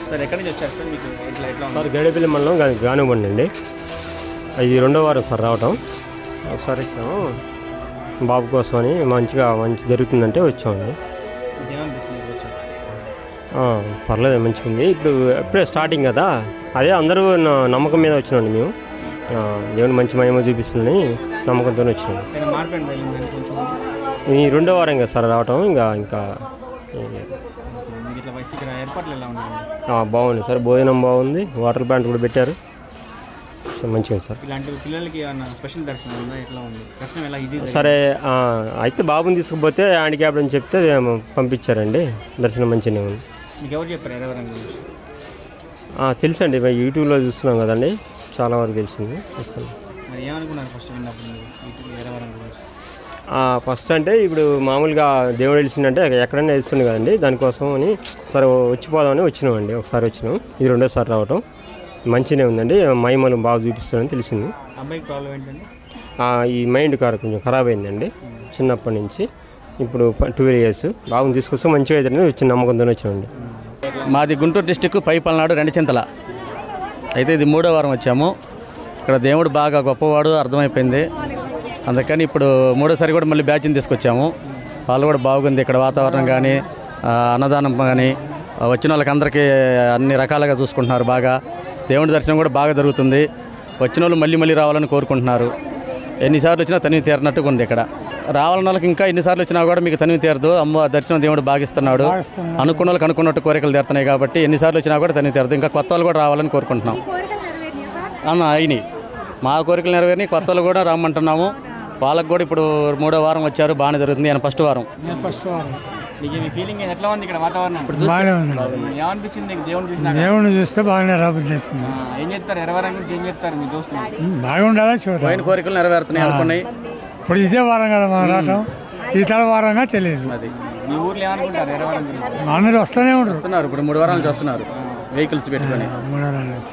sir ఎక్కడి నుంచి వచ్చారు సార్ మీకు ఇట్లా ఎట్లా ఉంది సార్ గడిపల్లి మండలం గా గానుబండి అండి ఇది రెండో వారం సార్ రావటం ఒకసారి వచ్చాము బాబు కోసమని మంచిగా మంచి జరుగుతుందంటే వచ్చామండి ఏమనిపిస్తుంది మీకు వచ్చారు ఆ, పర్లేదు మంచిగా ఉంది ఇప్పుడు ఎప్పుడే స్టార్టింగ్ కదా అదే అందరూ నా- నమ్మకం మీద వచ్చినాండి మేము ఆ, దేవుని మంచి మహిమ చూపిస్తుందని నమ్మకంతోనే వచ్చినాం నేను మార్పు ఏంటి తగిలిందని కొంచెం ఈ రెండో వారం కదా సార్ రావటం ఇంకా ఇంకా మీకు ఇట్లా వయసు ఇక్కడ ఏర్పాట్లు ఎలా ఉన్నాయండి ఆ, బాగుంది సార్ భోజనం బాగుంది వాటర్ ప్లాంట్ కూడా పెట్టారు సో మంచిగా ఉంది సార్ ఇలాంటి పిల్లలకి ఏమన్నా స్పెషల్ దర్శనం ఉందా ఎట్లా ఉంది దర్శనం ఎలా ఈజీ సరే ఆ, అయితే బాబుని తీసుకుపోతే హ్యాండిక్యాప్డ్ అని చెప్తే ఏమో పంపించారండి దర్శనం మంచిగానే ఉంది మీకు ఎవరు చెప్పారు ఎరవరం గురించి ఆ, తెలుసండి మేము యూట్యూబ్లో చూస్తున్నాం కదండి చాలా వరకు తెలిసింది చూస్తాం మరి ఏమనుకున్నారు ఫస్ట్ విన్నప్పుడు మీరు ఇటు ఎరవరం గురించి ఫస్ట్ అంటే ఇప్పుడు మామూలుగా దేవుడు తెలిసిందంటే ఎక్కడైనా వెళ్తుంది కదండి దానికోసం అని సరే వచ్చిపోదామని వచ్చినామండి ఒకసారి వచ్చినాం ఇది రెండోసారి రావటం మంచిగానే ఉందండి మహిమను బాగా చూపిస్తాడని తెలిసింది అబ్బాయికి ప్రాబ్లం ఏంటండి ఆ, ఈ మైండ్ కార్ కొంచెం ఖరాబ్ అయిందండి చిన్నప్పటి నుంచి ఇప్పుడు ట్వెల్వ్ ఇయర్స్ బాగుంది తీసుకొస్తే మంచిగా అవుతుందని వచ్చిన నమ్మకంతోనే వచ్చామండి మాది గుంటూరు డిస్టిక్ పైపల్నాడు రెండచింతల అయితే ఇది మూడో వారం వచ్చాము ఇక్కడ దేవుడు బాగా గొప్పవాడు అర్థమైపోయింది అందుకని ఇప్పుడు మూడోసారి కూడా మళ్ళీ బ్యాచ్ని తీసుకొచ్చాము వాళ్ళు కూడా బాగుంది ఇక్కడ వాతావరణం కానీ ఆ, అన్నదానం కానీ ఆ, వచ్చిన వాళ్ళకి అందరికీ అన్ని రకాలుగా చూసుకుంటున్నారు బాగా దేవుడి దర్శనం కూడా బాగా జరుగుతుంది వచ్చిన వాళ్ళు మళ్ళీ మళ్ళీ రావాలని కోరుకుంటున్నారు ఎన్నిసార్లు వచ్చినా తనివి తీరనట్టుగా ఉంది ఇక్కడ రావాలన్న వాళ్ళకి ఇంకా ఎన్నిసార్లు వచ్చినా కూడా మీకు తనివి తీరదు అమ్మ దర్శనం దేవుడు బాగిస్తున్నాడు అనుకున్న వాళ్ళకి అనుకున్నట్టు కోరికలు తీరుతున్నాయి కాబట్టి ఎన్నిసార్లు వచ్చినా కూడా తనివి తీరదు ఇంకా కొత్త వాళ్ళు కూడా రావాలని కోరుకుంటున్నాం కోరికలు నెరవేరినాయా సార్ అన్న అయినాయి మా కోరికలు నెరవేరినాయి కొత్త వాళ్ళు కూడా రమ్మంటున్నాము వాళ్ళకి కూడా ఇప్పుడు మూడో వారం వచ్చారు బాగానే జరుగుతుంది ఆయన ఫస్ట్ వారం ఫస్ట్ వారం మీకు మీ ఫీలింగ్ ఎట్లా ఉంది ఇక్కడ వాతావరణం బాగానే ఉంది ఏమనిపించింది నీకు దేవుని చూసినాక దేవుని చూస్తే బాగానే రాబుద్ది అవుతుంది ఆ, ఏం చెప్తారు ఎరవరం గురించి ఏం చెప్తారు మీ దోస్తులు బాగుండాలా చూద్దాం పోయిన కోరికలు నెరవేరుతున్నాయి అనుకున్నాయి ఇప్పుడు ఇదే వారం కదా మా రావటం ఇతర వారంగా తెలియదు అది మీ ఊర్లో ఏమనుకుంటారు ఎరవరం గురించి అందరూ వస్తూనే ఉండరు వస్తున్నారు ఇప్పుడు మూడు వారాలు నుంచి వస్తున్నారు వెహికల్స్ పెట్టుకొని మూడు వారాల నుంచి